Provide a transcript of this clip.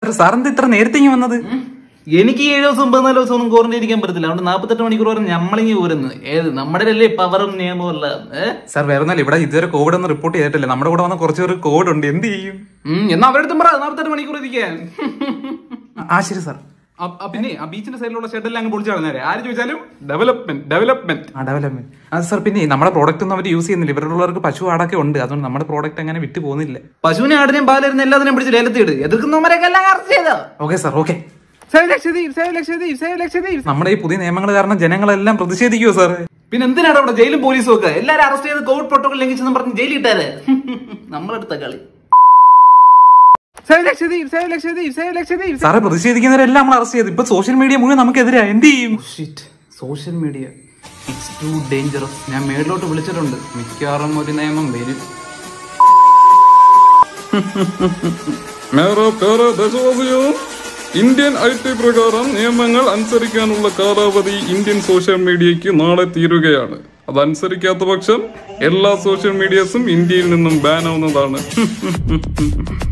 സാറെന്ത് ഇത്ര നേരത്തെ ഇങ്ങ് വന്നത് എനിക്ക് ഈ ഏഴ് ദിവസം പതിനാല് ദിവസം ഒന്നും ക്വാറന്റൈൻ ഇരിക്കാൻ പറ്റത്തില്ല അതുകൊണ്ട് നാൽപ്പത്തെട്ട് മണിക്കൂർ വരെ നമ്മളിങ്ങി ഊരുന്നത് ഏത് നമ്മുടെ അല്ലേ പവറും നിയമവും അല്ല ഏഹ് സാർ വേറെ ഒന്നല്ല ഇവിടെ ഇതുവരെ കോവിഡ് ഒന്നും റിപ്പോർട്ട് ചെയ്തിട്ടില്ല നമ്മുടെ കൂടെ വന്ന കുറച്ച് പേർക്ക് കോവിഡ് ഉണ്ട് എന്ത് ചെയ്യും എന്നാ അവരുടെ അടുത്തും പറ നാൽപ്പത്തെട്ട് മണിക്കൂർ ഇരിക്കാൻ ആ ശരി സാർ ആ, ആ, പിന്നെ ആ ബീച്ചിന്റെ സൈഡിലുള്ള ഷെഡെല്ലാം അങ്ങ് പൊളിച്ചു കളഞ്ഞേരെ ആര് ചോദിച്ചാലും ഡെവലപ്മെന്റ് ഡെവലപ്മെന്റ് ആ ഡെവലപ്മെന്റ് അത് സാർ പിന്നെ നമ്മുടെ പ്രോഡക്റ്റ് ഒന്നും അവർ യൂസ് ചെയ്യുന്നില്ല ഇവരുള്ളവർക്ക് പശു ആടൊക്കെ ഉണ്ട് അതുകൊണ്ട് നമ്മുടെ പ്രോഡക്റ്റ് അങ്ങനെ വിറ്റ് പോകുന്നില്ല പശുവിനെ ആടിനെയും പാലായിരുന്നു എല്ലാത്തിനെയും പിടിച്ച് ലേലത്തിട് എതിർക്കുന്നവരൊക്കെ എല്ലാം അറസ്റ്റ് ചെയ്തോ okay sir okay save Lakshadweep save Lakshadweep save Lakshadweep നമ്മുടെ ഈ പുതിയ നിയമങ്ങൾ കാരണം ജനങ്ങളെല്ലാം പ്രതിഷേധിക്കുമോ സാർ പിന്നെ എന്തിനാണ് അവിടെ ജയിലും പോലീസും ഒക്കെ എല്ലാരും അറസ്റ്റ് ചെയ്ത് കോവിഡ് പ്രോട്ടോകോൾ ലംഘിച്ചെന്ന് പറഞ്ഞ് ജയിലിൽ ഇട്ടാരെ നമ്മളെടുത്ത കളി save Lakshadweep save Lakshadweep save Lakshadweep സാറെ പ്രതിഷേധിക്കുന്നവരെല്ലാം നമ്മൾ അറസ്റ്റ് ചെയ്തു ഇപ്പൊ സോഷ്യൽ മീഡിയ മുഴുവൻ നമുക്കെതിരാ എന്ത് ചെയ്യും shit social media it's too dangerous ഞാൻ മേളിലോട്ട് വിളിച്ചിട്ടുണ്ട് മിക്കവാറും ഒരു നിയമം വരും മേറെ പേരെ ദേശവാസിയോ ഇന്ത്യൻ ഐ ടി പ്രകാരം നിയമങ്ങൾ അനുസരിക്കാനുള്ള കാലാവധി ഇന്ത്യൻ സോഷ്യൽ മീഡിയയ്ക്ക് നാളെ തീരുകയാണ് അതനുസരിക്കാത്ത പക്ഷം എല്ലാ സോഷ്യൽ മീഡിയസും ഇന്ത്യയിൽ നിന്നും ബാൻ ആവുന്നതാണ്